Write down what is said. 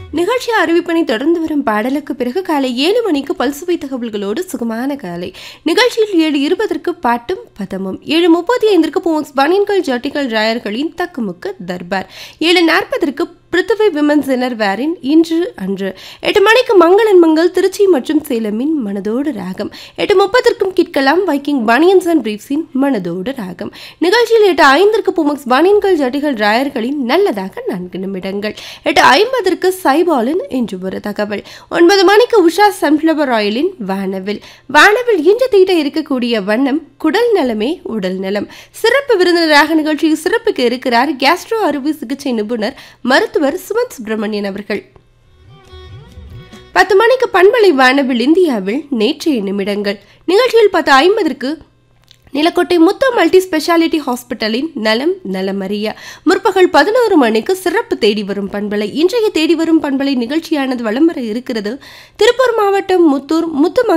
நிகழ்ச்சி அறிவிப்பினை தொடர்ந்து வரும் பாடலுக்கு பிறகு காலை ஏழு மணிக்கு பல்சுவை தகவல்களோடு சுகமான காலை நிகழ்ச்சியில் ஏழு இருபதற்கு பாட்டும் பதமும் ஏழு முப்பத்தி ஐந்திற்கு போக்ஸ் பனியன்கள் ஜட்டிகள் ராயர்களின் தக்குமுக்கு தர்பார் ஏழு நாற்பதற்கு பிருத்திவி விமன்ஸ் இனர் வேரின் இன்று அன்று எட்டு மணிக்கு மங்களன் மங்கள் திருச்சி மற்றும் சேலமின் மனதோடு ராகம் எட்டு முப்பதற்கும் கிட்கலாம் வைக்கிங் பனியன்ஸ் அண்ட் பிரீப்ஸின் மனதோடு ராகம் நிகழ்ச்சியில் எட்டு ஐந்திற்கு புமக்ஸ் பனியன்கள் ஜட்டிகள் ராயர்களின் நல்லதாக நான்கு நிமிடங்கள் எட்டு ஐம்பதற்கு சைபாலின் என்று ஒரு தகவல் ஒன்பது மணிக்கு உஷா சன்ஃப்ளவர் ஆயிலின் வானவில் வானவில் இன்று தீட்ட இருக்கக்கூடிய வண்ணம் குடல் நலமே உடல் நலம் சிறப்பு விருந்தினராக நிகழ்ச்சியில் சிறப்புக்கு இருக்கிறார் கேஸ்ட்ரோ அறுவை சிகிச்சை நிபுணர் மருத்துவர் சுமன் சுப்பிரமணியன் அவர்கள் பத்து மணிக்கு பண்பலை வானவில் இந்தியாவில் நேற்றைய நிமிடங்கள் நிகழ்ச்சியில் பத்து ஐம்பதற்கு நிலக்கோட்டை முத்து மல்டி ஸ்பெஷாலிட்டி ஹாஸ்பிட்டலின் நலம் நலமறிய முற்பகல் பதினோரு மணிக்கு சிறப்பு தேடி வரும் பண்பலை இன்றைய தேடி வரும் பண்பலை நிகழ்ச்சியானது வலம் வர இருக்கிறது திருப்பூர் மாவட்டம் முத்தூர் முத்துமங்க